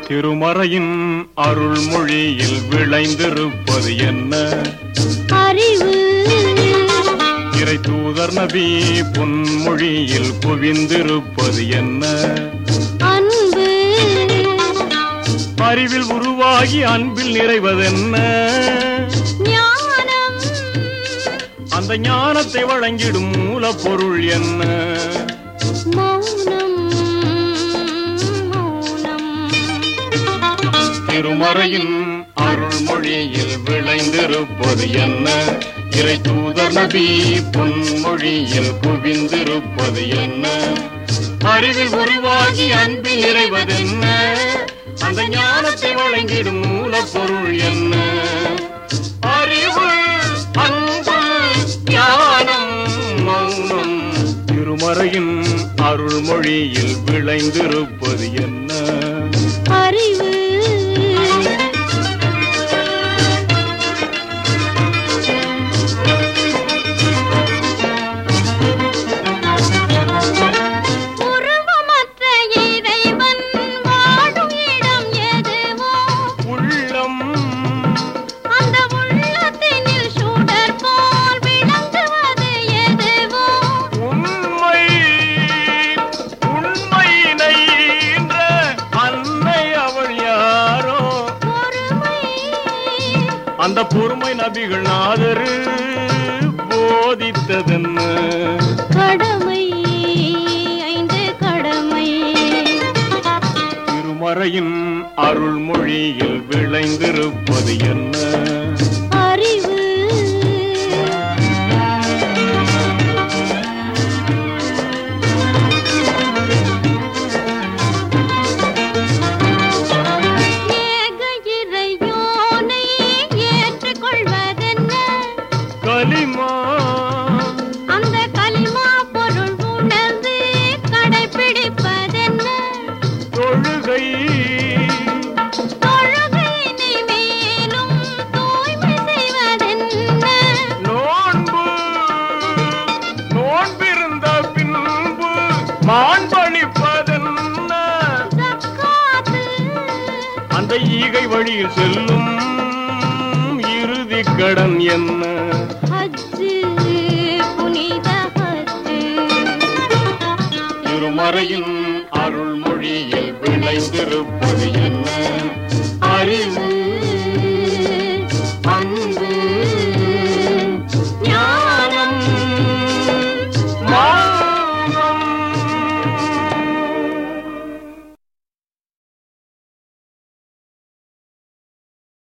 திருமறையின் அருள்மொழியில் விளைந்திருப்பது என்ன அறிவு இறை தூதர் நபி பொன்மொழியில் குவிந்திருப்பது என்ன அன்பு அறிவில் உருவாகி அன்பில் நிறைவதென்ன ஞானம் அந்த ஞானத்தை வழங்கிடும் மூலப்பொருள் என்ன மௌனம் மௌனம் திருமறையின் அருள்மொழியில் விளைந்திருப்பது என்ன இறை தூதர் நபி பொன்மொழியில் குவிந்திருப்பது என்ன அறிவில் உருவாகி அன்பில் நிறைவதென்ன அந்த ஞானத்தை வழங்கிடும் மூலப்பொருள் என்ன அறிவு அன்பு ஞானம் மௌனம் திருமறையின் அருள்மொழியில் விளைந்திருப்பது என்ன அறிவு உருவமற்ற இறைவன் வாழும் இடம் எதுவோ உள்ளம் அந்த உள்ளத்தினில் சுடர் போல் விளங்குவது எதுவோ உண்மை உண்மையினை ஈன்ற அன்னை அவள் யாரோ பொறுமை அந்த பொறுமை நபிகள் நாதரு போதித்ததென்ன கடமை ஐந்து கடமை திருமறையின் அருள்மொழியில் விளைந்திருப்பது என்ன அறிவு ஏக இறையோனை ஏற்றுக்கொள்வதென்ன கலிமா அந்த கலிமா பொருள் உணர்ந்து கடைபிடிப்பதென்ன தொழுகை தொழுகையினை மேலும் தூய்மை செய்வதென்ன நோன்பு நோன்பிருந்த பின்பு மாண்பளிப்பதென்ன ஜக்காத்து அந்த ஈகை வழியில் செல்லும் இறுதி கடன் என்ன ஹஜ்ஜு புனித ஹஜ்ஜு திருமறையின் அருள்மொழியில் விளைந்திருப்பது